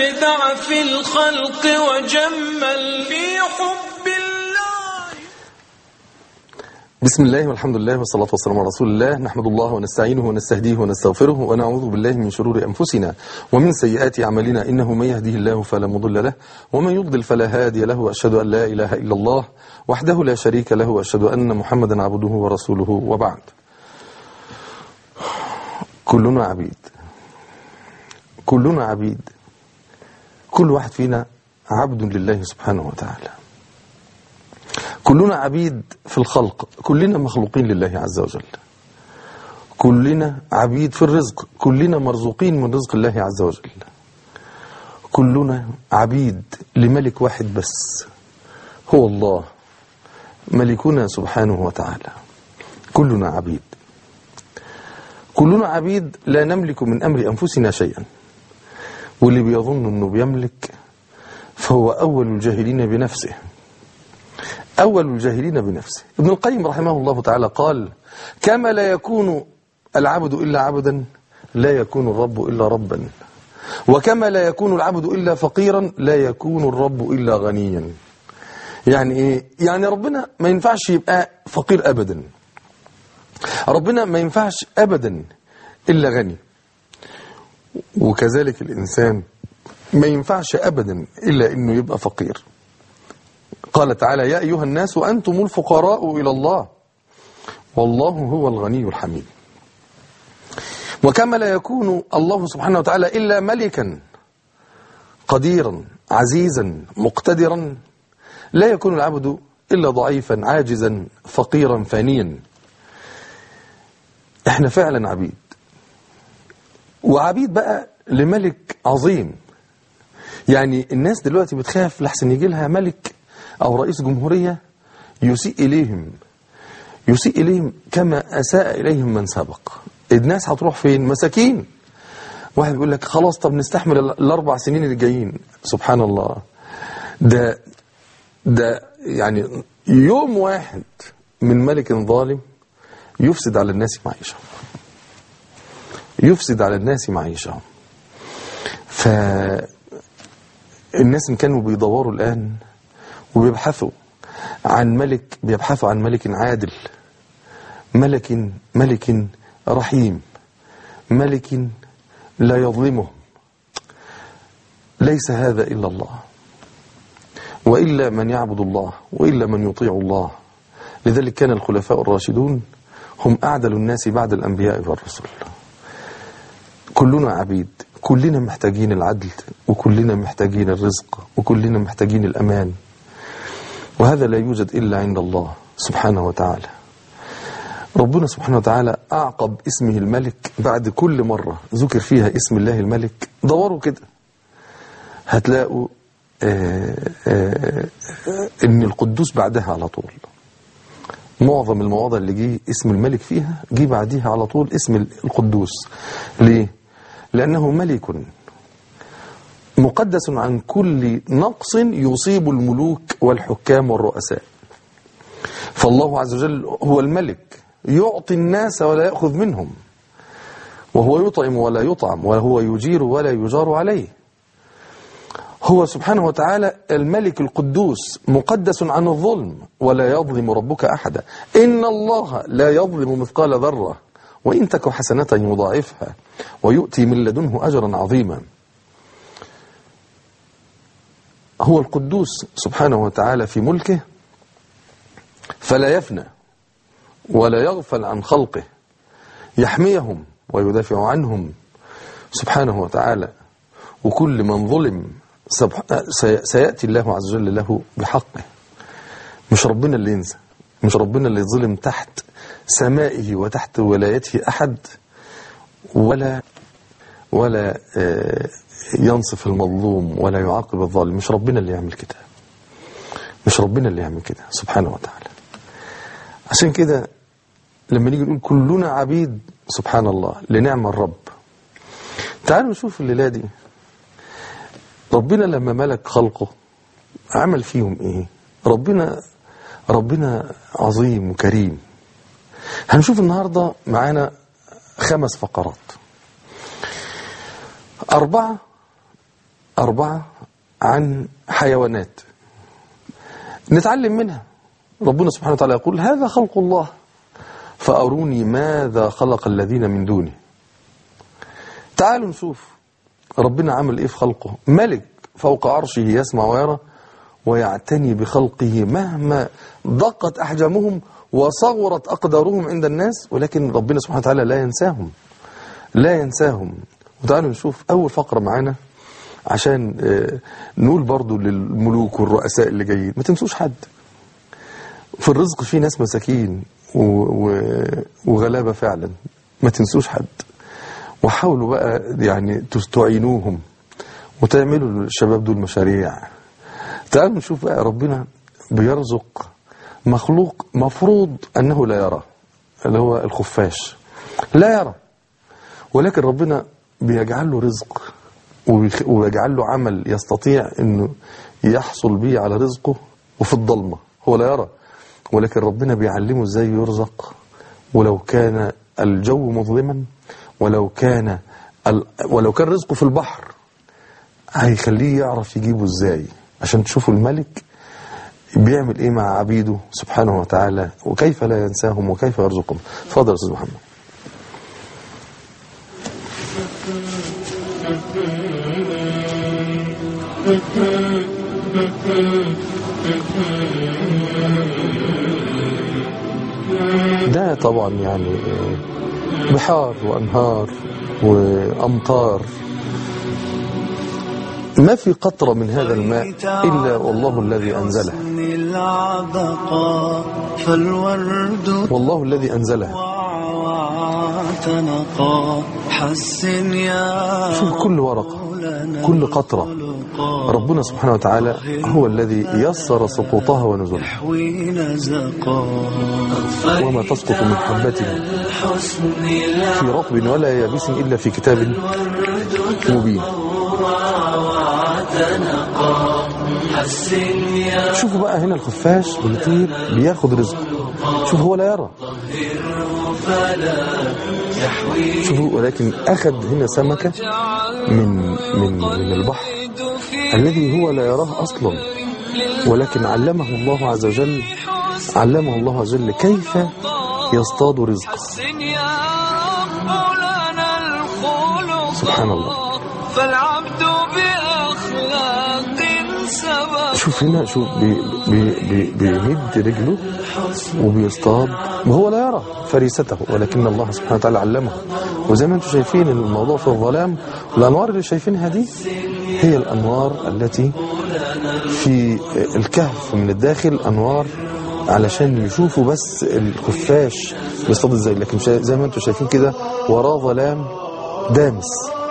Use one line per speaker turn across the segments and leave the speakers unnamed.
أبدع في الخلق وجمل في حب الله
بسم الله والحمد لله والصلاة والسلام على رسول الله نحمد الله ونستعينه ونستهديه ونستغفره ونعوذ بالله من شرور أنفسنا ومن سيئات أعمالنا إنه من يهده الله فلا مضل له ومن يضلل فلا هادي له وأشهد أن لا إله إلا الله وحده لا شريك له وأشهد أن محمدا عبده ورسوله وبعد كلنا عبيد كلنا عبيد كل واحد فينا عبد لله سبحانه وتعالى كلنا عبيد في الخلق كلنا مخلوقين لله عز وجل كلنا عبيد في الرزق كلنا مرزوقين من رزق الله عز وجل كلنا عبيد لملك واحد بس هو الله ملكنا سبحانه وتعالى كلنا عبيد كلنا عبيد لا نملك من أمر أنفسنا شيئا واللي بيظن أنه بيملك فهو أول الجاهلين بنفسه أول الجاهلين بنفسه ابن القيم رحمه الله تعالى قال كما لا يكون العبد إلا عبدا لا يكون الرب إلا ربا وكما لا يكون العبد إلا فقيرا لا يكون الرب إلا غنيا يعني إيه؟ يعني ربنا ما ينفعش يبقى فقير أبدا ربنا ما ينفعش أبدا إلا غني وكذلك الإنسان ما ينفعش أبدا إلا أنه يبقى فقير قال تعالى يا أيها الناس أنتم الفقراء إلى الله والله هو الغني الحميد وكما لا يكون الله سبحانه وتعالى إلا ملكا قديرا عزيزا مقتدرا لا يكون العبد إلا ضعيفا عاجزا فقيرا فانيا احنا فعلا عبيد وعبيد بقى لملك عظيم يعني الناس دلوقتي بتخاف لحسن يجي لها ملك أو رئيس جمهورية يسيء إليهم يسيء إليهم كما أساء إليهم من سبق الناس هتروح فين مساكين واحد يقول لك خلاص طب نستحمل الأربع سنين اللي جايين سبحان الله ده ده يعني يوم واحد من ملك ظالم يفسد على الناس معيشهم يفسد على الناس معيشهم فالناس إن كانوا بيدوروا الآن وبيبحثوا عن ملك بيبحثوا عن ملك عادل ملك ملك رحيم ملك لا يظلمه ليس هذا إلا الله وإلا من يعبد الله وإلا من يطيع الله لذلك كان الخلفاء الراشدون هم أعدل الناس بعد الأنبياء والرسل كلنا عبيد كلنا محتاجين العدل وكلنا محتاجين الرزق وكلنا محتاجين الأمان وهذا لا يوجد إلا عند الله سبحانه وتعالى ربنا سبحانه وتعالى أعقب اسمه الملك بعد كل مرة ذكر فيها اسم الله الملك دوروا كده هتلاقوا آآ آآ ان القدوس بعدها على طول معظم المواضع اللي جه اسم الملك فيها جه بعديها على طول اسم القدوس ليه لأنه ملك مقدس عن كل نقص يصيب الملوك والحكام والرؤساء فالله عز وجل هو الملك يعطي الناس ولا يأخذ منهم وهو يطعم ولا يطعم وهو يجير ولا يجار عليه هو سبحانه وتعالى الملك القدوس مقدس عن الظلم ولا يظلم ربك أحدا إن الله لا يظلم مثقال ذرة وإن تك حسنة يضاعفها ويؤتي من لدنه أجرا عظيما هو القدوس سبحانه وتعالى في ملكه فلا يفنى ولا يغفل عن خلقه يحميهم ويدافع عنهم سبحانه وتعالى وكل من ظلم سيأتي الله عز وجل له بحقه مش ربنا اللي ينسى مش ربنا اللي يظلم تحت سمائه وتحت ولايته أحد ولا ولا ينصف المظلوم ولا يعاقب الظالم مش ربنا اللي يعمل كده مش ربنا اللي يعمل كده سبحانه وتعالى عشان كده لما نيجي نقول كلنا عبيد سبحان الله لنعم الرب تعالوا نشوف الليلة دي ربنا لما ملك خلقه عمل فيهم ايه ربنا ربنا عظيم وكريم هنشوف النهاردة معانا خمس فقرات أربعة أربعة عن حيوانات نتعلم منها ربنا سبحانه وتعالى يقول هذا خلق الله فأروني ماذا خلق الذين من دونه تعالوا نشوف ربنا عمل ايه في خلقه ملك فوق عرشه يسمع ويرى ويعتني بخلقه مهما ضقت أحجامهم وصغرت أقدارهم عند الناس ولكن ربنا سبحانه وتعالى لا ينساهم لا ينساهم وتعالوا نشوف أول فقرة معانا عشان آه، نقول برضو للملوك والرؤساء اللي جايين ما تنسوش حد في الرزق في ناس مساكين و... و... وغلابة فعلا ما تنسوش حد وحاولوا بقى يعني تعينوهم وتعملوا للشباب دول مشاريع تعالوا نشوف بقى ربنا بيرزق مخلوق مفروض أنه لا يرى اللي هو الخفاش لا يرى ولكن ربنا بيجعل له رزق وبيخ- ويجعل له عمل يستطيع أنه يحصل به على رزقه وفي الضلمة هو لا يرى ولكن ربنا بيعلمه ازاي يرزق ولو كان الجو مظلما ولو كان ال... ولو كان رزقه في البحر هيخليه يعرف يجيبه ازاي عشان تشوفوا الملك بيعمل ايه مع عبيده سبحانه وتعالى وكيف لا ينساهم وكيف يرزقهم اتفضل يا استاذ محمد ده طبعا يعني بحار وانهار وامطار ما في قطرة من هذا الماء إلا والله الذي أنزله
العبقى فالورد
والله الذي أنزله
واعتنقا حسن يا
شوف كل ورقة كل قطرة ربنا سبحانه وتعالى هو الذي يسر سقوطها ونزولها
يحوي نزقا
وما تسقط من حبة
الحسن
في رطب ولا يابس إلا في كتاب مبين
واعتنقا حسن يا
شوفوا بقى هنا الخفاش بيطير بياخد رزقه شوف هو لا يرى شوفوا ولكن أخذ هنا سمكة من من من البحر الذي هو لا يراه أصلا ولكن علمه الله عز وجل علمه الله عز وجل كيف يصطاد رزقه
يا رب لنا الخلق
سبحان الله.
فالعبد بأخلاق سبق
شوف هنا شوف بي بي بي بيمد رجله وبيصطاد وهو لا يرى فريسته ولكن الله سبحانه وتعالى علمه وزي ما انتم شايفين إن الموضوع في الظلام الانوار اللي شايفينها دي هي الانوار التي في الكهف من الداخل انوار علشان يشوفوا بس الخفاش بيصطاد ازاي لكن شا- زي ما انتم شايفين كده وراه ظلام دامس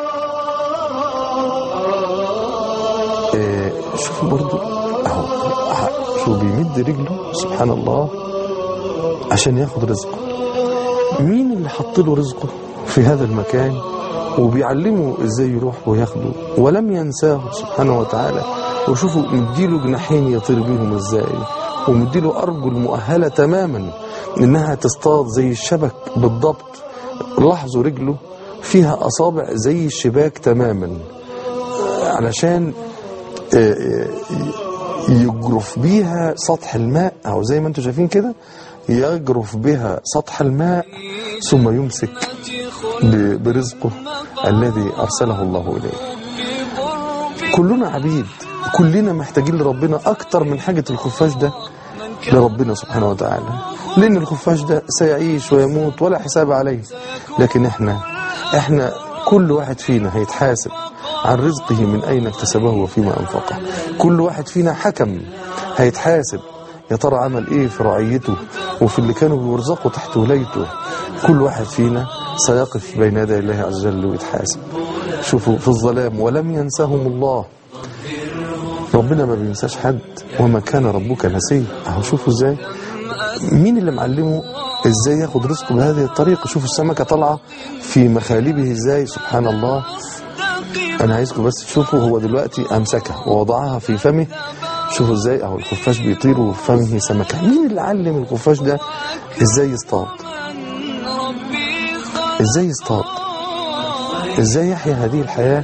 آه، شوفوا برضو اهو ه- شو بيمد رجله سبحان الله عشان ياخد رزقه مين اللي حط له رزقه في هذا المكان وبيعلمه ازاي يروح وياخده ولم ينساه سبحانه وتعالى وشوفوا مديله جناحين يطير بيهم ازاي ومديله ارجل مؤهله تماما انها تصطاد زي الشبك بالضبط لاحظوا رجله فيها اصابع زي الشباك تماما علشان آه، آه، يجرف بيها سطح الماء او زي ما انتم شايفين كده يجرف بها سطح الماء ثم يمسك ب- برزقه الذي ارسله الله اليه كلنا عبيد كلنا محتاجين لربنا اكتر من حاجه الخفاش ده لربنا سبحانه وتعالى لان الخفاش ده سيعيش ويموت ولا حساب عليه لكن احنا احنا كل واحد فينا هيتحاسب عن رزقه من اين اكتسبه وفيما انفقه كل واحد فينا حكم هيتحاسب يا ترى عمل ايه في رعيته وفي اللي كانوا بيرزقوا تحت ولايته كل واحد فينا سيقف بين يدي الله عز وجل ويتحاسب شوفوا في الظلام ولم ينسهم الله ربنا ما بينساش حد وما كان ربك نسيا اهو شوفوا ازاي مين اللي معلمه ازاي ياخد رزقه بهذه الطريقه شوفوا السمكه طالعه في مخالبه ازاي سبحان الله انا عايزكم بس تشوفوا هو دلوقتي امسكها ووضعها في فمه شوفوا ازاي اهو الخفاش بيطير وفي فمه سمكه مين اللي علم الخفاش ده ازاي يصطاد
ربي
ازاي يصطاد ازاي يحيا هذه الحياه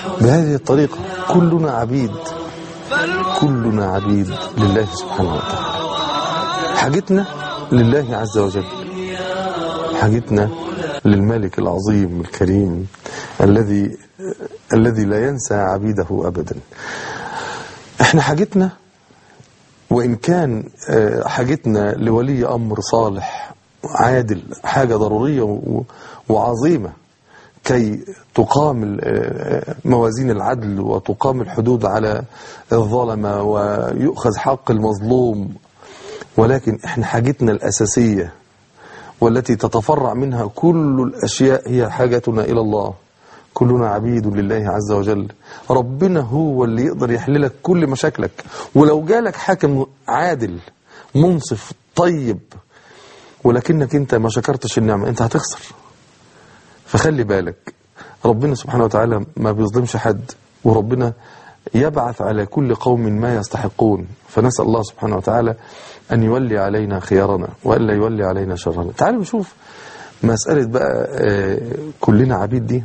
بهذه الطريقة كلنا عبيد كلنا عبيد لله سبحانه وتعالى حاجتنا لله عز وجل حاجتنا للملك العظيم الكريم الذي الذي لا ينسى عبيده ابدا احنا حاجتنا وان كان آه، حاجتنا لولي امر صالح عادل حاجه ضروريه و- وعظيمه كي تقام ال- آه، موازين العدل وتقام الحدود على الظلمه ويؤخذ حق المظلوم ولكن احنا حاجتنا الاساسيه والتي تتفرع منها كل الأشياء هي حاجتنا إلى الله كلنا عبيد لله عز وجل ربنا هو اللي يقدر يحللك كل مشاكلك ولو جالك حاكم عادل منصف طيب ولكنك انت ما شكرتش النعمة انت هتخسر فخلي بالك ربنا سبحانه وتعالى ما بيظلمش حد وربنا يبعث على كل قوم ما يستحقون فنسأل الله سبحانه وتعالى أن يولي علينا خيارنا وألا يولي علينا شرنا تعالوا نشوف مسألة بقى آه، كلنا عبيد دي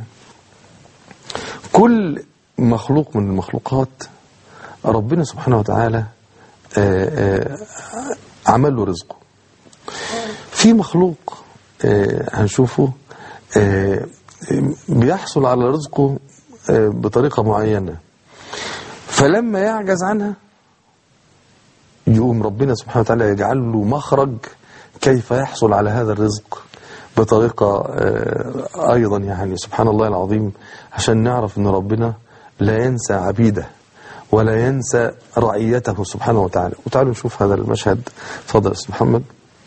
كل مخلوق من المخلوقات ربنا سبحانه وتعالى آه، آه، عمل له رزقه في مخلوق آه، هنشوفه آه، بيحصل على رزقه آه، بطريقة معينة فلما يعجز عنها يقوم ربنا سبحانه وتعالى يجعل له مخرج كيف يحصل على هذا الرزق بطريقة آه، أيضا يعني سبحان الله العظيم عشان نعرف أن ربنا لا ينسى عبيده ولا ينسى رعيته سبحانه وتعالى وتعالوا نشوف هذا المشهد تفضل يا أستاذ محمد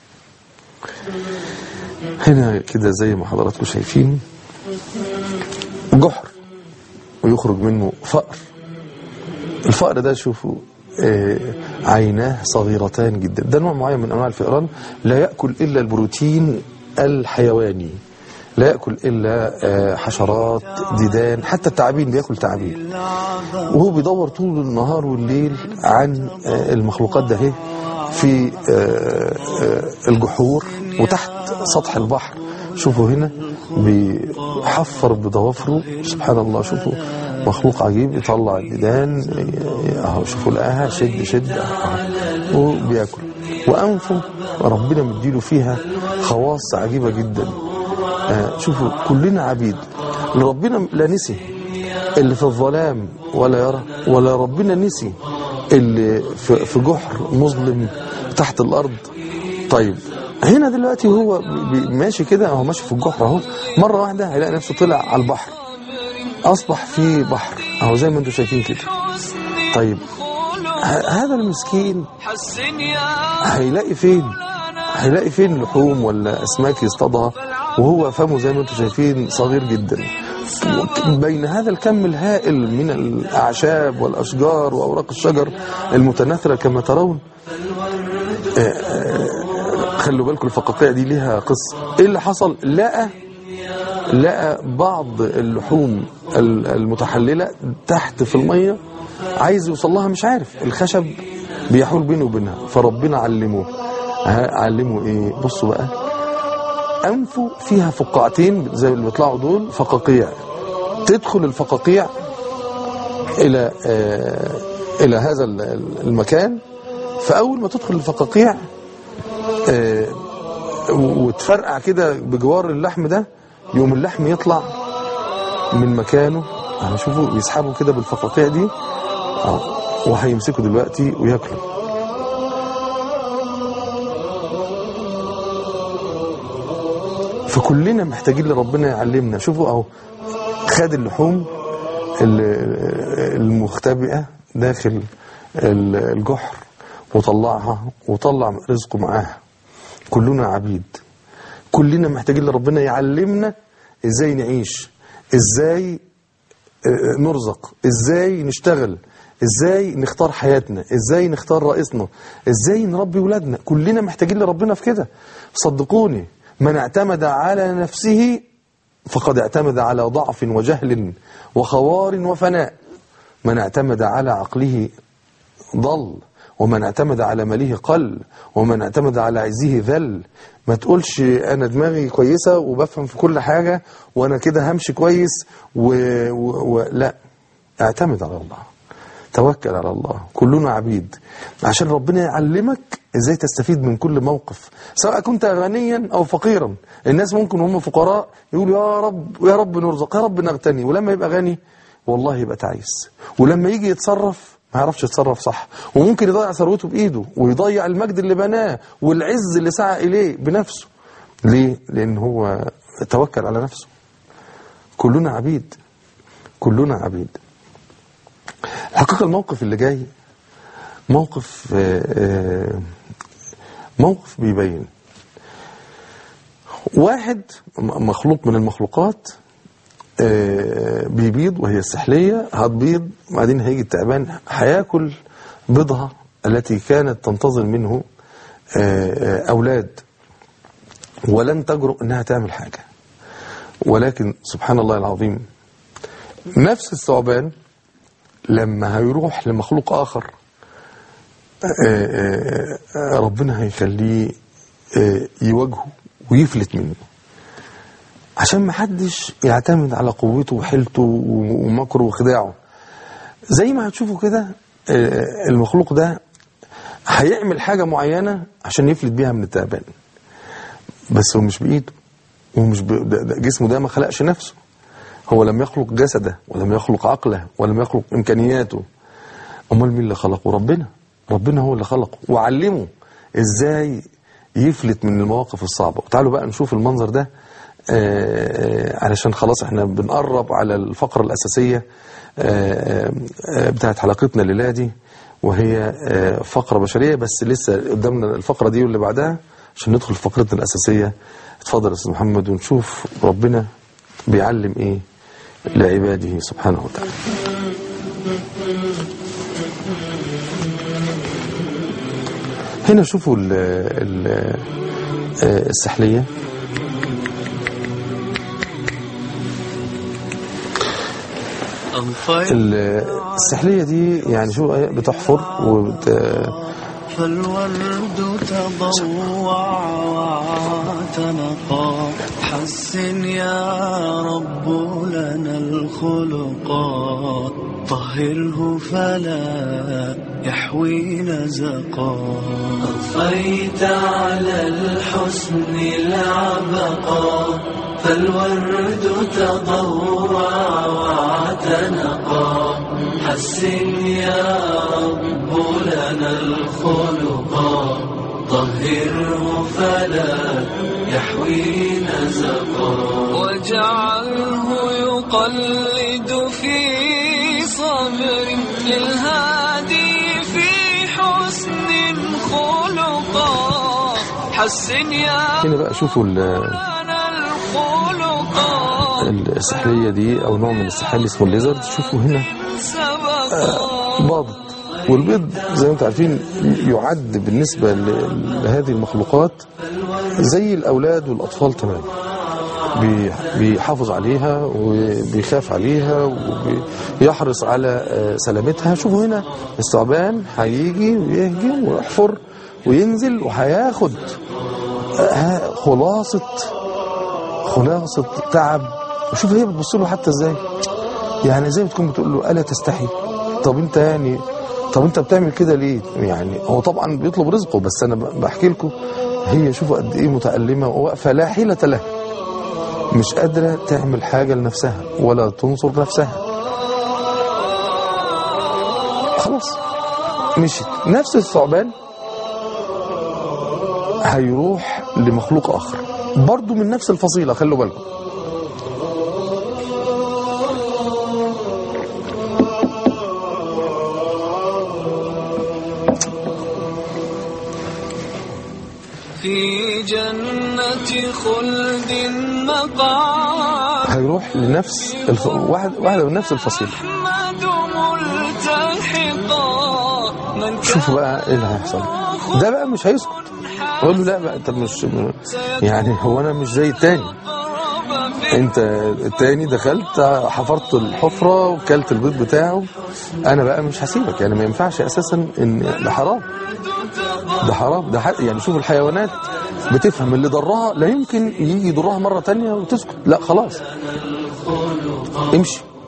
هنا كده زي ما حضراتكم شايفين جحر ويخرج منه فأر الفأر ده شوفوا آه، عيناه صغيرتان جدا ده نوع معين من أنواع الفئران لا يأكل إلا البروتين الحيواني لا يأكل إلا آه، حشرات ديدان حتى التعابين بيأكل تعابين وهو بيدور طول النهار والليل عن آه، المخلوقات ده اهي في آه، آه، الجحور وتحت سطح البحر شوفوا هنا بيحفر بضوافره سبحان الله شوفوا مخلوق عجيب يطلع الديدان اهو شوفوا لقاها شد شد أهو. وبياكل وانفه ربنا مديله فيها خواص عجيبه جدا آه، شوفوا كلنا عبيد ربنا لا نسي اللي في الظلام ولا يرى ولا ربنا نسي اللي في في جحر مظلم تحت الارض طيب هنا دلوقتي هو بي- ماشي كده هو ماشي في الجحر اهو مره واحده هيلاقي نفسه طلع على البحر اصبح في بحر اهو زي ما انتم شايفين كده طيب ه- هذا المسكين
حسن يا
هيلاقي فين هيلاقي فين لحوم ولا اسماك يصطادها وهو فمه زي ما انتم شايفين صغير جدا بين هذا الكم الهائل من الاعشاب والاشجار واوراق الشجر المتناثره كما ترون آه، آه، خلوا بالكم الفقاقيع دي ليها قصه ايه اللي حصل لقى لقى بعض اللحوم ال- المتحلله تحت في الميه عايز يوصل لها مش عارف الخشب بيحول بينه وبينها فربنا علمه ها- علمه ايه بصوا بقى انفه فيها فقاعتين زي اللي بيطلعوا دول فقاقيع تدخل الفقاقيع الى آه الى هذا ال- ال- المكان فاول ما تدخل الفقاقيع آه وتفرقع كده بجوار اللحم ده يوم اللحم يطلع من مكانه هنشوفوا يسحبوا كده بالفقاقيع دي اه وهيمسكوا دلوقتي وياكلوا فكلنا محتاجين لربنا يعلمنا شوفوا اهو خد اللحوم ال- المختبئة داخل ال- الجحر وطلعها وطلع رزقه معاها كلنا عبيد كلنا محتاجين لربنا يعلمنا ازاي نعيش ازاي آه، نرزق ازاي نشتغل ازاي نختار حياتنا ازاي نختار رئيسنا ازاي نربي ولادنا كلنا محتاجين لربنا في كده صدقوني من اعتمد على نفسه فقد اعتمد على ضعف وجهل وخوار وفناء من اعتمد على عقله ضل ومن اعتمد على ماله قل ومن اعتمد على عزه ذل ما تقولش انا دماغي كويسه وبفهم في كل حاجه وانا كده همشي كويس و... و... و... لا اعتمد على الله توكل على الله كلنا عبيد عشان ربنا يعلمك ازاي تستفيد من كل موقف سواء كنت غنيا او فقيرا الناس ممكن وهم فقراء يقولوا يا رب يا رب نرزق يا رب نغتني ولما يبقى غني والله يبقى تعيس ولما يجي يتصرف ما يعرفش يتصرف صح وممكن يضيع ثروته بايده ويضيع المجد اللي بناه والعز اللي سعى اليه بنفسه ليه لان هو توكل على نفسه كلنا عبيد كلنا عبيد الحقيقة الموقف اللي جاي موقف آه، آه، موقف بيبين واحد م- مخلوق من المخلوقات آه، بيبيض وهي السحلية هتبيض بعدين هيجي التعبان هياكل بيضها التي كانت تنتظر منه آه، آه، أولاد ولن تجرؤ أنها تعمل حاجة ولكن سبحان الله العظيم نفس الثعبان لما هيروح لمخلوق آخر آه، آه، آه، ربنا هيخليه آه، يواجهه ويفلت منه عشان ما حدش يعتمد على قوته وحيلته ومكره وخداعه زي ما هتشوفوا كده آه، المخلوق ده هيعمل حاجة معينة عشان يفلت بيها من التعبان بس هو مش بإيده ومش ب... ده ده جسمه ده ما خلقش نفسه هو لم يخلق جسده ولم يخلق عقله ولم يخلق إمكانياته أمال مين اللي خلقه ربنا ربنا هو اللي خلقه وعلمه إزاي يفلت من المواقف الصعبة تعالوا بقى نشوف المنظر ده آه، علشان خلاص احنا بنقرب على الفقرة الأساسية آه، آه، بتاعت حلقتنا الليلة دي وهي آه، فقرة بشرية بس لسه قدامنا الفقرة دي واللي بعدها عشان ندخل في فقرتنا الأساسية اتفضل يا أستاذ محمد ونشوف ربنا بيعلم إيه لعباده سبحانه وتعالى هنا شوفوا ال ال آه، السحلية
أنفيت
ال- السحلية دي يعني شو إيه، بتحفر وبت
فالورد تضوع واعتنقا حسن يا رب لنا الخلقا طهره فلا يحوي نزقا أضفيت على الحسن العبقا فالورد تضوع واعتنقا حسن يا رب لنا الخلقا طهره فلا يحوي نزقا
واجعله يقلد في صبر للهادي في حسن خلقا حسن يا
هنا بقى شوفوا ال-
لنا الخلقا
السحلية دي أو نوع من السحالي اسمه الليزرد شوفوا هنا
سبقا
باضت والبيض زي ما انتم عارفين يعد بالنسبة ل- لهذه المخلوقات زي الأولاد والأطفال تمام بي- بيحافظ عليها وبيخاف عليها وبيحرص على آه، سلامتها شوفوا هنا الثعبان هيجي ويهجم ويحفر وينزل وهياخد آه، خلاصة خلاصة تعب وشوف هي بتبص له حتى ازاي يعني زي بتكون بتقول له ألا تستحي طب انت يعني طب انت بتعمل كده ليه يعني هو طبعا بيطلب رزقه بس انا ب- بحكي لكم هي شوفوا قد ايه متألمة وواقفة لا حيلة لها مش قادرة تعمل حاجة لنفسها ولا تنصر نفسها خلاص مشيت نفس الثعبان هيروح لمخلوق آخر برضو من نفس الفصيلة خلوا بالكم
في جنة خلد مقعد
هيروح لنفس الف... واحد واحدة من نفس الفصيلة
أحمد ملتحقا من
شوفوا بقى ايه اللي هيحصل ده بقى مش هيسكت اقول له لا بقى انت مش يعني هو انا مش زي التاني
قرب في
انت التاني دخلت حفرت الحفرة وكلت البيض بتاعه انا بقى مش هسيبك يعني ما ينفعش اساسا ان ده حرام ده حرام ده حق يعني شوف الحيوانات بتفهم اللي ضرها لا يمكن يجي يضرها مرة تانية وتسكت لا خلاص امشي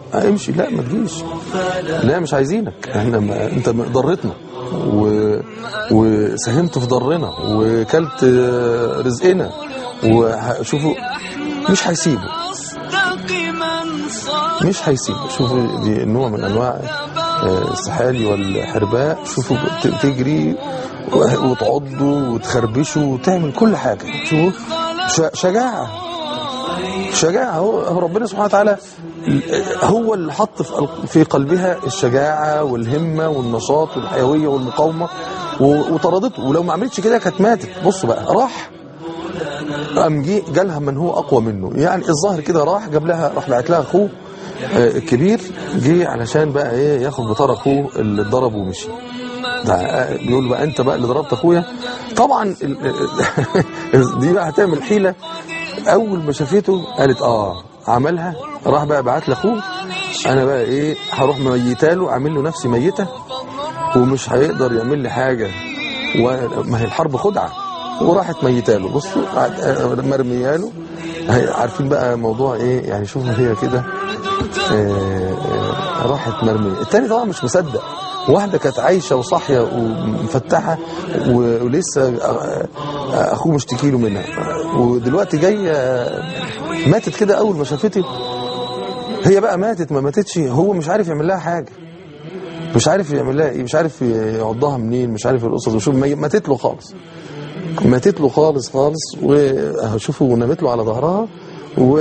آه، امشي لا ما تجيش لا مش عايزينك احنا ما انت ضرتنا و... وساهمت في ضرنا وكلت آه، رزقنا وشوفوا مش هيسيبوا
مستقيما صار
مش هيسيبوا شوفوا دي نوع من انواع آه، السحالي والحرباء شوفوا بت- بتجري و- وتعضوا وتخربشوا وتعمل كل حاجه شوفوا ش- شجاعه شجاعه هو هو ربنا سبحانه وتعالى هو اللي حط في قل- في قلبها الشجاعه والهمه والنشاط والحيويه والمقاومه و- وطردته ولو ما عملتش كده كانت ماتت بصوا بقى راح قام جه جالها من هو اقوى منه يعني الظاهر كده راح جاب لها راح بعت لها اخوه آه، الكبير جه علشان بقى ايه ياخد بطار اخوه اللي اتضرب ومشي ده آه، بيقول بقى انت بقى اللي ضربت اخويا طبعا ال- ال- دي بقى هتعمل حيله اول ما شافته قالت اه عملها راح بقى بعت لاخوه انا بقى ايه هروح ميتاله اعمل له نفسي ميته ومش هيقدر يعمل لي حاجه وما هي الحرب خدعه وراحت ميتاله بصوا قعد- آه، مرمياله هي- عارفين بقى موضوع ايه يعني شوفوا هي كده آه، آه، راحت مرميه التاني طبعا مش مصدق واحده كانت عايشه وصاحيه ومفتحه و- ولسه آه، آه، اخوه مشتكي له منها ودلوقتي جايه آه، ماتت كده اول ما شافته هي بقى ماتت ما ماتتش هو مش عارف يعمل لها حاجه مش عارف يعمل لها ايه مش عارف يعضها منين مش عارف القصص وشوف مي- ماتت له خالص ماتت له خالص خالص وشوفوا نامت له على ظهرها و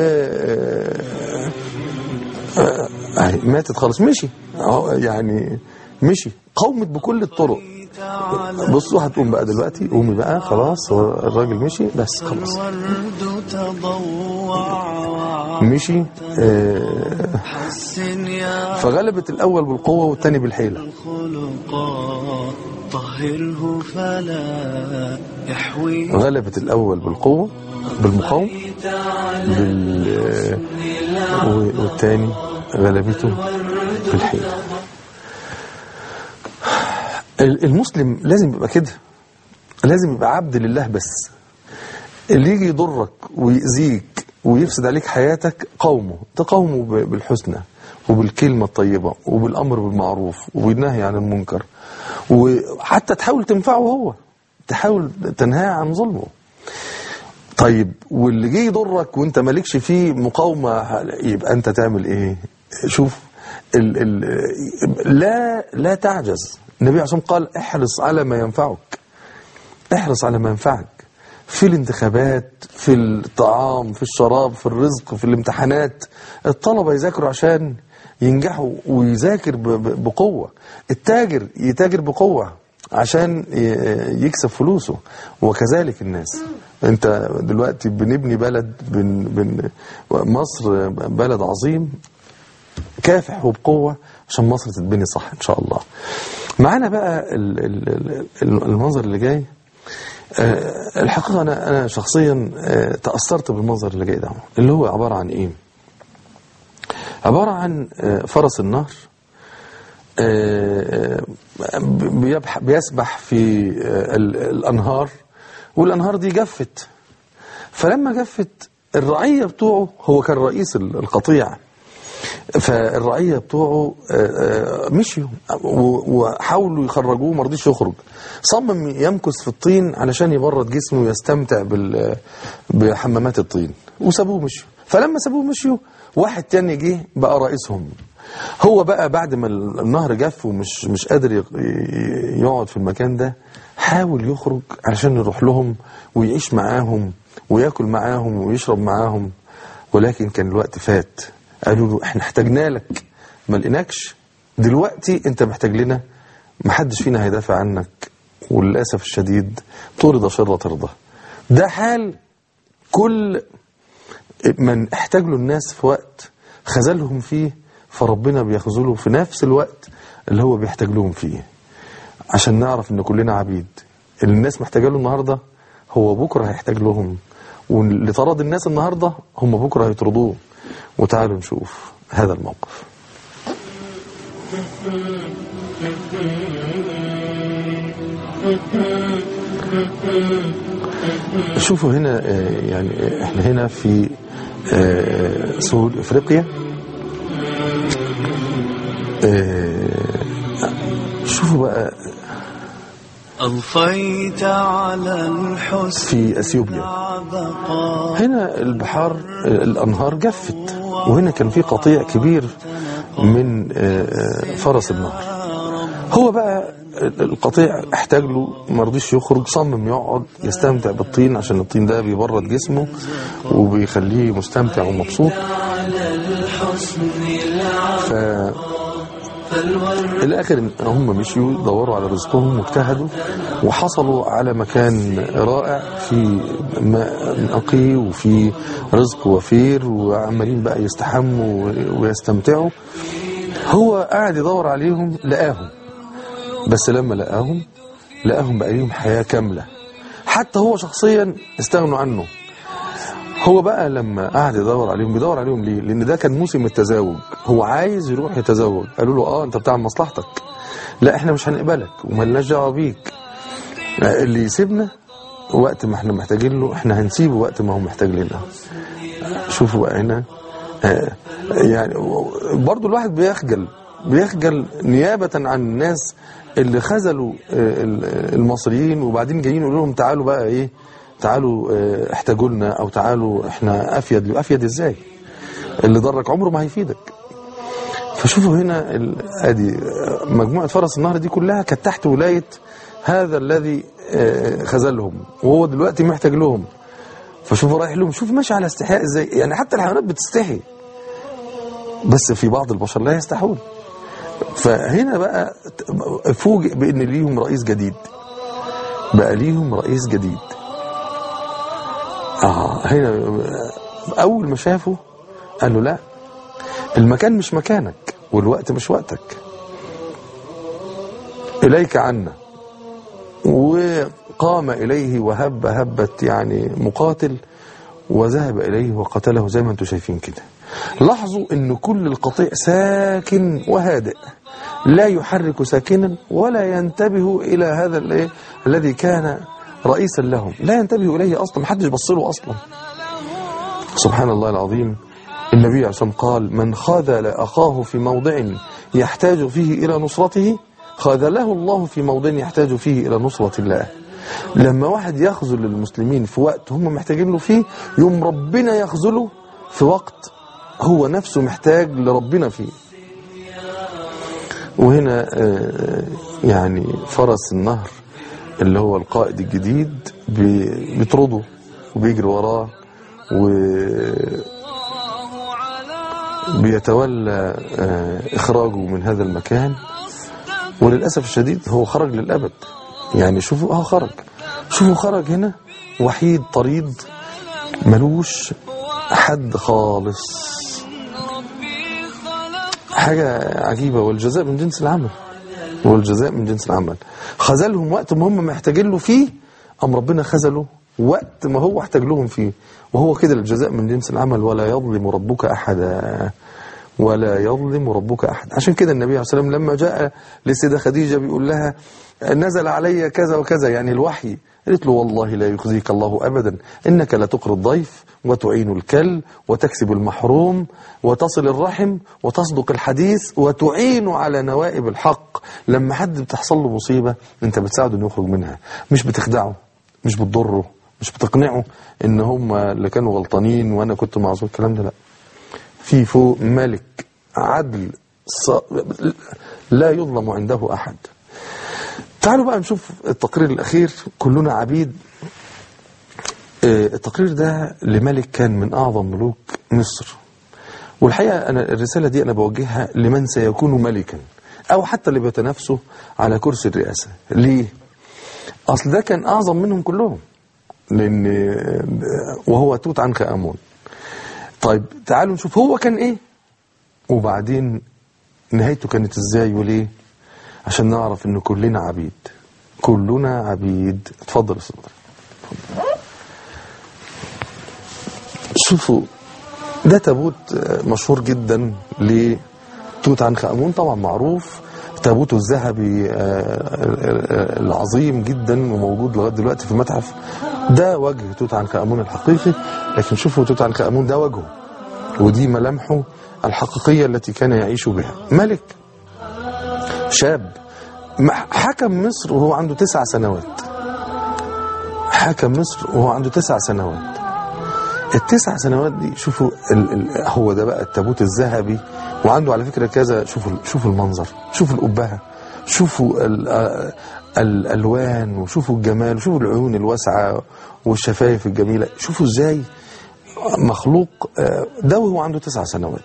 آه، آه، ماتت خالص مشي أهو يعني مشي قومت بكل الطرق بصوا هتقوم بقى دلوقتي قومي بقى خلاص هو الراجل مشي بس خلاص
الورد تضوع
مشي آه،
حسن يا
فغلبت الاول بالقوه والتاني بالحيله
الخلقا طهره فلا يحوي
غلبت الاول بالقوه بالمقاومه بال و- والتاني غلبته بالحيله ال- المسلم لازم يبقى كده لازم يبقى عبد لله بس اللي يجي يضرك ويأذيك ويفسد عليك حياتك قومه تقاومه ب- بالحسنى وبالكلمة الطيبة وبالأمر بالمعروف وبالنهي عن المنكر وحتى تحاول تنفعه هو تحاول تنهاه عن ظلمه طيب واللي جه يضرك وانت مالكش فيه مقاومة يبقى انت تعمل ايه شوف ال ال لا لا تعجز النبي عليه الصلاة والسلام قال احرص على ما ينفعك احرص على ما ينفعك في الانتخابات في الطعام في الشراب في الرزق في الامتحانات الطلبة يذاكروا عشان ينجحوا ويذاكر ب- ب- بقوة التاجر يتاجر بقوة عشان ي- يكسب فلوسه وكذلك الناس انت دلوقتي بنبني بلد بن بن مصر بلد عظيم كافح وبقوة عشان مصر تتبني صح إن شاء الله معانا بقى ال- ال- ال- المنظر اللي جاي آه، الحقيقة أنا أنا شخصيا آه، تأثرت بالمنظر اللي جاي ده اللي هو عبارة عن إيه؟ عبارة عن آه، فرس النهر آه، بيبح- بيسبح في آه، ال- الأنهار والأنهار دي جفت فلما جفت الرعية بتوعه هو كان رئيس ال- القطيع فالرعية بتوعه آه، آه، مشيوا و- وحاولوا يخرجوه ما رضيش يخرج صمم يمكث في الطين علشان يبرد جسمه ويستمتع بال بحمامات الطين وسابوه مشوا فلما سابوه مشيوا واحد تاني جه بقى رئيسهم هو بقى بعد ما النهر جف ومش مش قادر يق- ي- يقعد في المكان ده حاول يخرج علشان يروح لهم ويعيش معاهم وياكل معاهم ويشرب معاهم ولكن كان الوقت فات قالوا له احنا احتاجنا لك ما لقيناكش دلوقتي انت محتاج لنا محدش فينا هيدافع عنك وللاسف الشديد طرد شر ترضى ده حال كل من احتاج له الناس في وقت خذلهم فيه فربنا بيخذله في نفس الوقت اللي هو بيحتاج لهم فيه عشان نعرف ان كلنا عبيد اللي الناس محتاجه له النهارده هو بكره هيحتاج لهم واللي طرد الناس النهارده هم بكره هيطردوه وتعالوا نشوف هذا الموقف شوفوا هنا آه، يعني احنا هنا في آه، سهول افريقيا آه، شوفوا بقى
أضفيت على الحسن
في اثيوبيا
عبقا
هنا البحار الانهار جفت وهنا كان في قطيع كبير من آه، آه، فرس النهر هو بقى القطيع احتاج له ما رضيش يخرج صمم يقعد يستمتع بالطين عشان الطين ده بيبرد جسمه وبيخليه مستمتع ومبسوط ف الاخر هم مشيوا دوروا على رزقهم واجتهدوا وحصلوا على مكان رائع في ماء نقي وفي رزق وفير وعمالين بقى يستحموا ويستمتعوا هو قاعد يدور عليهم لقاهم بس لما لقاهم لقاهم بقى ليهم حياة كاملة حتى هو شخصيا استغنوا عنه هو بقى لما قعد يدور عليهم بيدور عليهم ليه لان ده كان موسم التزاوج هو عايز يروح يتزوج قالوا له اه انت بتاع مصلحتك لا احنا مش هنقبلك وملناش دعوه بيك اللي يسيبنا وقت ما احنا محتاجين له احنا هنسيبه وقت ما هو محتاج لنا شوفوا بقى هنا آه، يعني برضو الواحد بيخجل بيخجل نيابة عن الناس اللي خذلوا آه، ال- المصريين وبعدين جايين يقولوا لهم تعالوا بقى ايه تعالوا آه، احتاجوا لنا او تعالوا احنا افيد افيد ازاي اللي ضرك عمره ما هيفيدك فشوفوا هنا ال- ادي آه، مجموعه فرس النهر دي كلها كانت تحت ولايه هذا الذي آه، خذلهم وهو دلوقتي محتاج لهم فشوفوا رايح لهم شوف ماشي على استحياء ازاي يعني حتى الحيوانات بتستحي بس في بعض البشر لا يستحون فهنا بقى ت- فوجئ بان ليهم رئيس جديد بقى ليهم رئيس جديد اه هنا اول ما شافه قال له لا المكان مش مكانك والوقت مش وقتك اليك عنا وقام اليه وهب هبه يعني مقاتل وذهب اليه وقتله زي ما انتم شايفين كده لاحظوا ان كل القطيع ساكن وهادئ لا يحرك ساكنا ولا ينتبه الى هذا الايه الذي كان رئيسا لهم لا ينتبه اليه اصلا محدش بص له اصلا سبحان الله العظيم النبي عليه الصلاة والسلام قال من خاذل أخاه في موضع يحتاج فيه إلى نصرته خاذله الله في موضع يحتاج فيه إلى نصرة الله لما واحد يخذل المسلمين في وقت هم محتاجين له فيه يوم ربنا يخذله في وقت هو نفسه محتاج لربنا فيه وهنا آه، يعني فرس النهر اللي هو القائد الجديد بي- بيطرده وبيجري وراه وبيتولى آه، إخراجه من هذا المكان وللأسف الشديد هو خرج للأبد يعني شوفوا اه خرج شوفوا خرج هنا وحيد طريد ملوش حد خالص حاجة عجيبة والجزاء من جنس العمل والجزاء من جنس العمل خذلهم وقت ما هم محتاجين له فيه أم ربنا خذله وقت ما هو احتاج لهم فيه وهو كده الجزاء من جنس العمل ولا يظلم ربك أحدا ولا يظلم ربك أحد عشان كده النبي عليه الصلاة والسلام لما جاء للسيدة خديجة بيقول لها نزل علي كذا وكذا يعني الوحي قالت له والله لا يخزيك الله أبدا إنك لتقري الضيف وتعين الكل وتكسب المحروم وتصل الرحم وتصدق الحديث وتعين على نوائب الحق لما حد بتحصل له مصيبة انت بتساعده انه يخرج منها مش بتخدعه مش بتضره مش بتقنعه ان هم اللي كانوا غلطانين وانا كنت معذور الكلام ده لا في فوق ملك عدل ص... لا يظلم عنده احد تعالوا بقى نشوف التقرير الاخير كلنا عبيد آه، التقرير ده لملك كان من اعظم ملوك مصر والحقيقه انا الرساله دي انا بوجهها لمن سيكون ملكا او حتى اللي بيتنافسوا على كرسي الرئاسه ليه اصل ده كان اعظم منهم كلهم لان وهو توت عنخ امون طيب تعالوا نشوف هو كان ايه وبعدين نهايته كانت ازاي وليه عشان نعرف ان كلنا عبيد كلنا عبيد اتفضل يا صديقي شوفوا ده تابوت مشهور جدا لتوت عنخ امون طبعا معروف تابوته الذهبي آه، العظيم جدا وموجود لغايه دلوقتي في المتحف ده وجه توت عنخ امون الحقيقي لكن شوفوا توت عنخ امون ده وجهه ودي ملامحه الحقيقيه التي كان يعيش بها ملك شاب مع- حكم مصر وهو عنده تسع سنوات حكم مصر وهو عنده تسع سنوات التسع سنوات دي شوفوا ال ال هو ده بقى التابوت الذهبي وعنده على فكره كذا شوفوا شوفوا المنظر شوفوا الأبهة شوفوا ال آه، الالوان وشوفوا الجمال وشوفوا العيون الواسعه والشفايف الجميله شوفوا ازاي مخلوق آه، ده وهو عنده تسع سنوات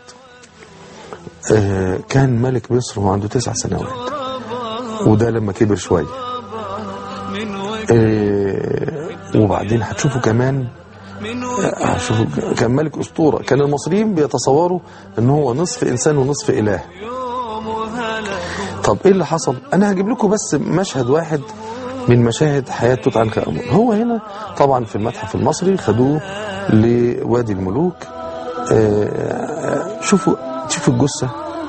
آه، كان ملك مصر وهو عنده تسع سنوات وده لما كبر شويه
من وجه
آه، وبعدين هتشوفوا كمان
من
آه، هتشوفوا كان ملك اسطوره كان المصريين بيتصوروا ان هو نصف انسان ونصف اله
يوم هلك
طب ايه اللي حصل انا هجيب لكم بس مشهد واحد من مشاهد حياة توت عنخ آمون هو هنا طبعا في المتحف المصري خدوه لوادي الملوك آه، شوفوا شوفوا الجثة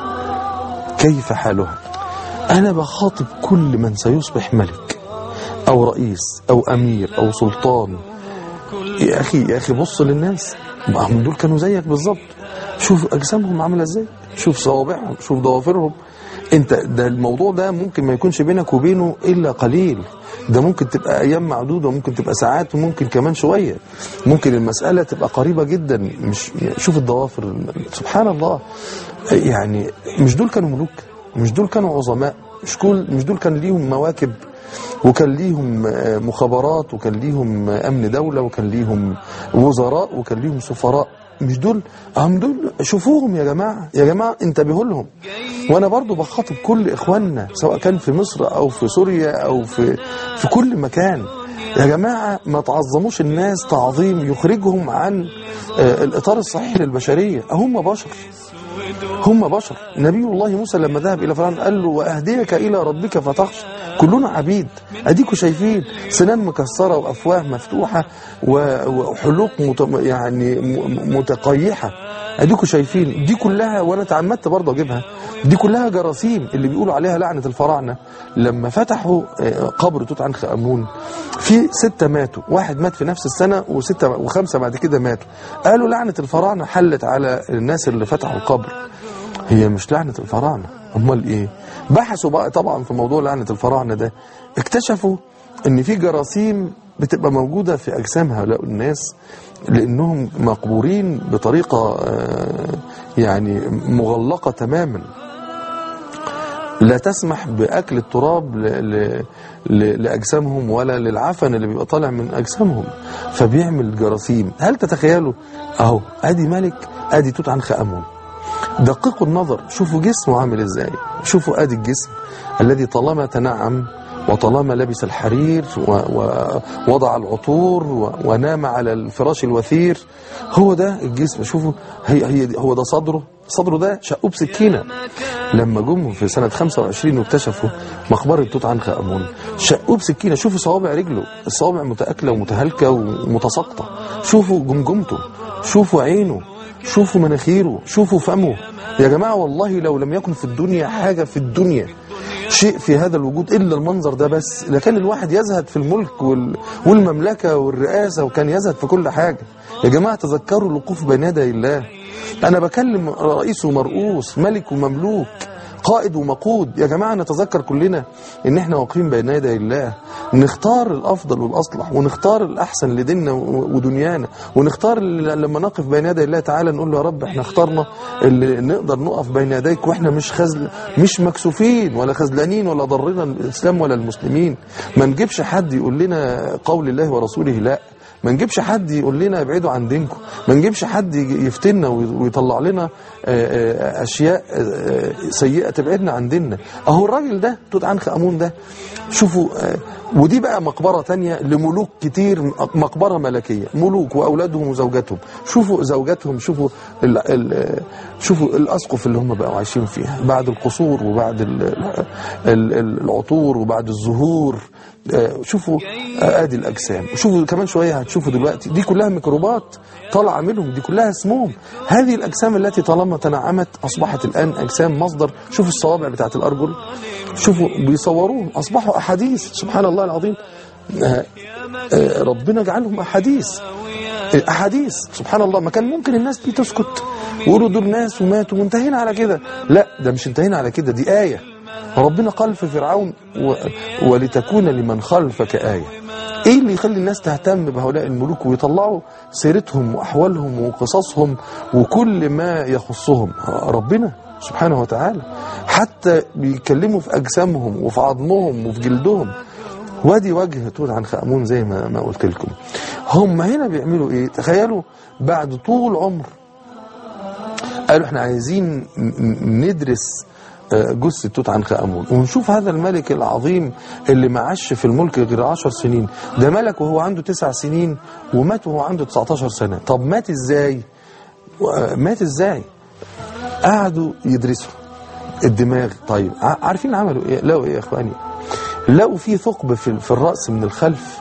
كيف حالها انا بخاطب كل من سيصبح ملك او رئيس او امير او سلطان يا اخي يا اخي بص للناس ما هم دول كانوا زيك بالظبط شوف اجسامهم عامله ازاي شوف صوابعهم شوف ضوافرهم انت ده الموضوع ده ممكن ما يكونش بينك وبينه الا قليل ده ممكن تبقى ايام معدوده وممكن تبقى ساعات وممكن كمان شويه ممكن المساله تبقى قريبه جدا مش شوف الضوافر سبحان الله يعني مش دول كانوا ملوك مش دول كانوا عظماء مش كل مش دول كان ليهم مواكب وكان ليهم آه، مخابرات وكان ليهم آه، امن دوله وكان ليهم وزراء وكان ليهم سفراء مش دول هم دول شوفوهم يا جماعه يا جماعه انتبهوا لهم وانا برضو بخاطب كل اخواننا سواء كان في مصر او في سوريا او في في كل مكان يا جماعه ما تعظموش الناس تعظيم يخرجهم عن آه، الاطار الصحيح للبشريه هم بشر هم بشر نبي الله موسى لما ذهب إلى فرعون قال له وأهديك إلى ربك فتخشى كلنا عبيد أديكوا شايفين سنان مكسرة وأفواه مفتوحة و- وحلوق مت... يعني م- متقيحة أديكوا شايفين دي كلها وأنا تعمدت برضه أجيبها دي كلها جراثيم اللي بيقولوا عليها لعنة الفراعنة لما فتحوا آه، قبر توت عنخ آمون في ستة ماتوا واحد مات في نفس السنة وستة وخمسة بعد كده ماتوا قالوا لعنة الفراعنة حلت على الناس اللي فتحوا القبر هي مش لعنة الفراعنة امال ايه بحثوا بقى طبعا في موضوع لعنة الفراعنة ده اكتشفوا ان في جراثيم بتبقى موجودة في اجسام هؤلاء الناس لانهم مقبورين بطريقة آه، يعني مغلقة تماما لا تسمح باكل التراب ل... ل... ل... لاجسامهم ولا للعفن اللي بيبقى طالع من اجسامهم فبيعمل جراثيم هل تتخيلوا اهو ادي ملك ادي توت عنخ امون دققوا النظر شوفوا جسمه عامل ازاي شوفوا ادي الجسم الذي طالما تنعم وطالما لبس الحرير و- ووضع العطور و- ونام على الفراش الوثير هو ده الجسم شوفوا هي هي دي- هو ده صدره صدره ده شقوه بسكينه لما جم في سنه 25 واكتشفوا مقبره توت عنخ امون شقوه بسكينه شوفوا صوابع رجله الصوابع متاكله ومتهالكه ومتساقطه شوفوا جمجمته شوفوا عينه شوفوا مناخيره شوفوا فمه يا جماعة والله لو لم يكن في الدنيا حاجة في الدنيا شيء في هذا الوجود إلا المنظر ده بس لكان الواحد يزهد في الملك وال... والمملكة والرئاسة وكان يزهد في كل حاجة يا جماعة تذكروا الوقوف بين يدي الله أنا بكلم رئيس ومرؤوس ملك ومملوك قائد ومقود يا جماعة نتذكر كلنا ان احنا واقفين بين يدي الله نختار الافضل والاصلح ونختار الاحسن لديننا ودنيانا ونختار اللي لما نقف بين يدي الله تعالى نقول له يا رب احنا اخترنا اللي نقدر نقف بين يديك واحنا مش خزل مش مكسوفين ولا خذلانين ولا ضرنا الاسلام ولا المسلمين ما نجيبش حد يقول لنا قول الله ورسوله لا ما نجيبش حد يقول لنا ابعدوا عن دينكم ما نجيبش حد يفتنا ويطلع لنا آه، آه، اشياء آه، سيئه تبعدنا عن ديننا اهو الراجل ده توت عنخ امون ده شوفوا آه، ودي بقى مقبره تانية لملوك كتير مقبره ملكيه ملوك واولادهم وزوجاتهم شوفوا زوجاتهم شوفوا ال ال شوفوا الاسقف اللي هم بقوا عايشين فيها بعد القصور وبعد ال ال العطور وبعد الزهور آه، شوفوا آه، ادي الاجسام شوفوا كمان شويه هتشوفوا دلوقتي دي كلها ميكروبات طالعه منهم دي كلها سموم هذه الاجسام التي طالما تنعمت اصبحت الان اجسام مصدر شوفوا الصوابع بتاعت الارجل شوفوا بيصوروهم اصبحوا احاديث سبحان الله العظيم آه، آه، ربنا جعلهم احاديث احاديث سبحان الله ما كان ممكن الناس دي تسكت ويقولوا دول ناس وماتوا وانتهينا على كده لا ده مش انتهينا على كده دي ايه ربنا قال في فرعون و... ولتكون لمن خلفك آية ايه اللي يخلي الناس تهتم بهؤلاء الملوك ويطلعوا سيرتهم واحوالهم وقصصهم وكل ما يخصهم ربنا سبحانه وتعالى حتى بيتكلموا في اجسامهم وفي عظمهم وفي جلدهم وادي وجه توت عنخ امون زي ما ما قلت لكم هم هنا بيعملوا ايه تخيلوا بعد طول عمر قالوا احنا عايزين ن- ن- ندرس آه، جثة توت عنخ آمون ونشوف هذا الملك العظيم اللي ما عاش في الملك غير عشر سنين ده ملك وهو عنده تسع سنين ومات وهو عنده 19 سنة طب مات ازاي و- مات ازاي قعدوا يدرسوا الدماغ طيب ع- عارفين عملوا ايه لقوا ايه يا اخواني لقوا فيه ثقب في في الرأس من الخلف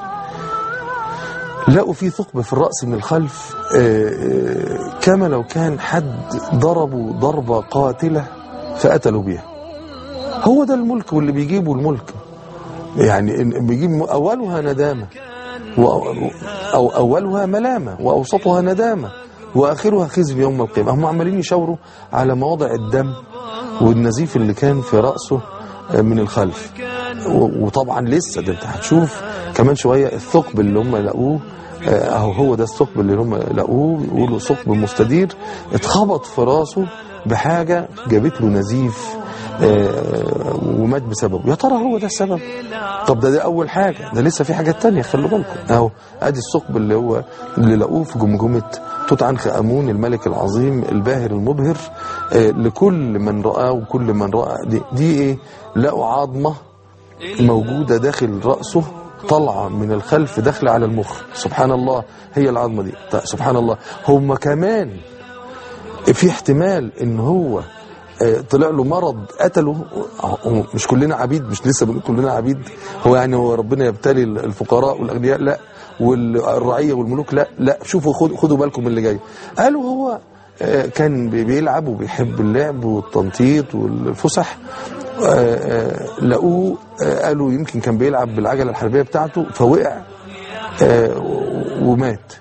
لقوا فيه ثقب في الرأس من الخلف آه، آه، كما لو كان حد ضربوا ضربة قاتلة فقتلوا بيها هو ده الملك واللي بيجيبوا الملك يعني إن- بيجيب م- أولها ندامة و- أو أولها ملامة وأوسطها ندامة وآخرها خزي يوم القيامة هم عمالين يشاوروا على مواضع الدم والنزيف اللي كان في رأسه آه، من الخلف و- وطبعا لسه ده انت هتشوف كمان شويه الثقب اللي هم لقوه آه، اهو هو ده الثقب اللي هم لقوه بيقولوا ثقب مستدير اتخبط في راسه بحاجه جابت له نزيف آه، ومات بسببه يا ترى هو ده السبب طب ده ده اول حاجه ده لسه في حاجات تانية خلوا بالكم اهو ادي الثقب اللي هو اللي لقوه في جمجمه توت عنخ امون الملك العظيم الباهر المبهر آه، لكل من رآه وكل من رأى دي, دي ايه لقوا عظمه موجودة داخل رأسه طالعة من الخلف داخلة على المخ سبحان الله هي العظمة دي طيب سبحان الله هم كمان في احتمال ان هو آه، طلع له مرض قتله هو مش كلنا عبيد مش لسه بنقول كلنا عبيد هو يعني هو ربنا يبتلي الفقراء والاغنياء لا والرعيه والملوك لا لا شوفوا خد- خدوا بالكم من اللي جاي قالوا هو آه، كان بي- بيلعب وبيحب اللعب والتنطيط والفسح آه، آه، لقوه آه، قالوا يمكن كان بيلعب بالعجله الحربيه بتاعته فوقع آه، و- ومات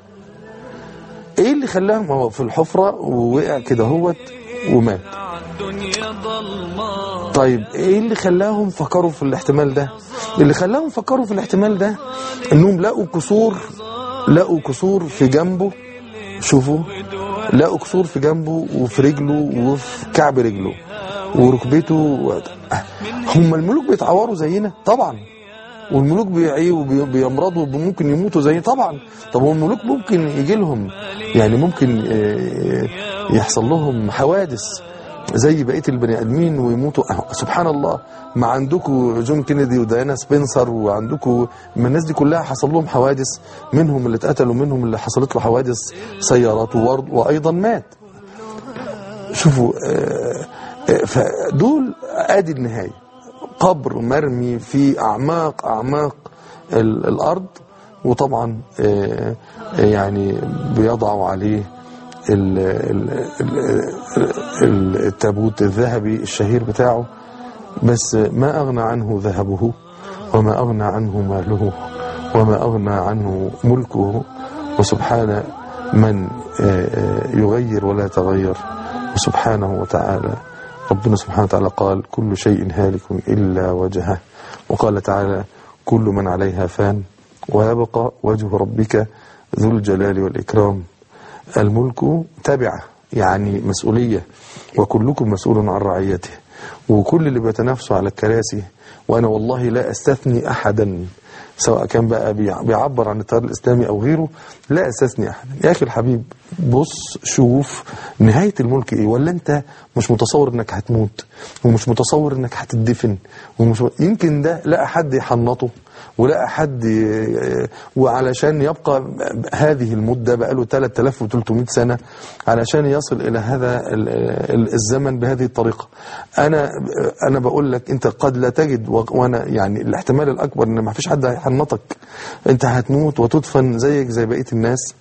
ايه اللي خلاه ما هو في الحفره ووقع كده هوت ومات
الدنيا ظلمة
طيب ايه اللي خلاهم فكروا في الاحتمال ده اللي خلاهم فكروا في الاحتمال ده انهم لقوا كسور لقوا كسور في جنبه شوفوا لقوا كسور في جنبه وفي رجله وفي كعب رجله وركبته و... هم الملوك بيتعوروا زينا طبعا والملوك بيعيوا وبيمرضوا وممكن يموتوا زي طبعا طب هو الملوك ممكن يجي لهم يعني ممكن آه، يحصل لهم حوادث زي بقيه البني ادمين ويموتوا أه، سبحان الله ما عندكم جون كينيدي وديانا سبنسر وعندكم ما الناس دي كلها حصل لهم حوادث منهم اللي اتقتلوا منهم اللي حصلت له حوادث سيارات وورد وايضا مات شوفوا آه، آه، فدول ادي النهايه قبر مرمي في اعماق اعماق ال- الارض وطبعا آه، آه، يعني بيضعوا عليه ال- ال- ال- ال- التابوت الذهبي الشهير بتاعه بس ما أغنى عنه ذهبه وما أغنى عنه ماله وما أغنى عنه ملكه وسبحان من آه، آه، يغير ولا يتغير وسبحانه وتعالى ربنا سبحانه وتعالى قال كل شيء هالك إلا وجهه وقال تعالى كل من عليها فان ويبقى وجه ربك ذو الجلال والإكرام الملك تبعه يعني مسؤولية وكلكم مسؤول عن رعيته وكل اللي بيتنافسوا على الكراسي وأنا والله لا أستثني أحدا سواء كان بقى بيع- بيعبر عن التيار الإسلامي أو غيره لا أستثني أحدا يا أخي الحبيب بص شوف نهاية الملك إيه ولا أنت مش متصور إنك هتموت ومش متصور إنك هتدفن ومش يمكن ده لقى حد يحنطه ولقى حد ي- وعلشان يبقى هذه المدة بقاله 3300 سنة علشان يصل إلى هذا ال- ال- الزمن بهذه الطريقة أنا أنا بقول لك أنت قد لا تجد و- وأنا يعني الاحتمال الأكبر إن ما فيش حد هيحنطك أنت هتموت وتدفن زيك زي بقية الناس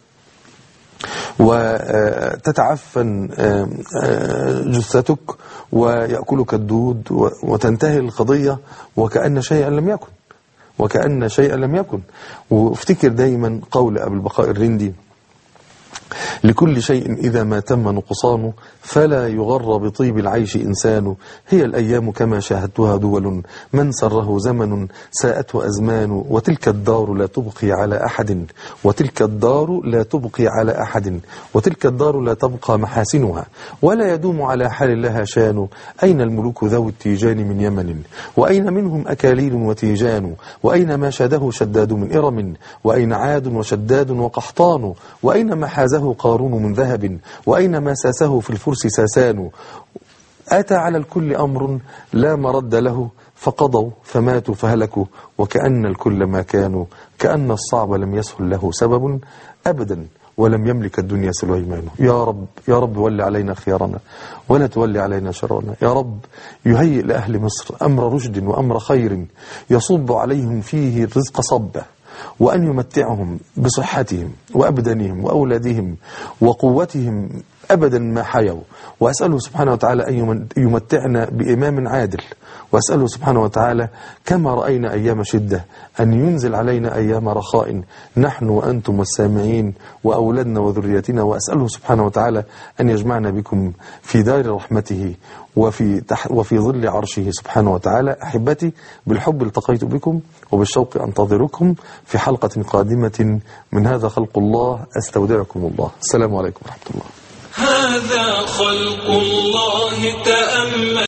وتتعفن جثتك ويأكلك الدود و- وتنتهي القضية وكأن شيئا لم يكن وكأن شيئا لم يكن وافتكر دايما قول أبو البقاء الرندي لكل شيء إذا ما تم نقصانه فلا يغر بطيب العيش إنسان هي الأيام كما شاهدتها دول من سره زمن ساءته أزمان وتلك الدار لا تبقي على أحد وتلك الدار لا تبقي على أحد وتلك الدار لا تبقى محاسنها ولا يدوم على حال لها شان أين الملوك ذوي التيجان من يمن وأين منهم أكاليل وتيجان وأين ما شاده شداد من إرم وأين عاد وشداد وقحطان وأين ما حازه قارون من ذهب وأين ما ساسه في الفرس ساسان أتى على الكل أمر لا مرد له فقضوا فماتوا فهلكوا وكأن الكل ما كانوا كأن الصعب لم يسهل له سبب أبدا ولم يملك الدنيا سليمان يا رب يا رب ول علينا خيارنا ولا تولي علينا شرنا يا رب يهيئ لأهل مصر أمر رشد وأمر خير يصب عليهم فيه الرزق صبه وأن يمتعهم بصحتهم وأبدانهم وأولادهم وقوتهم أبدا ما حيوا وأسأله سبحانه وتعالى أن يمتعنا بإمام عادل وأسأله سبحانه وتعالى كما رأينا أيام شدة أن ينزل علينا أيام رخاء نحن وأنتم والسامعين وأولادنا وذريتنا وأسأله سبحانه وتعالى أن يجمعنا بكم في دار رحمته وفي, تح وفي ظل عرشه سبحانه وتعالى أحبتي بالحب التقيت بكم وبالشوق أنتظركم في حلقة قادمة من هذا خلق الله أستودعكم الله السلام عليكم ورحمة الله
هذا خلق الله تأمل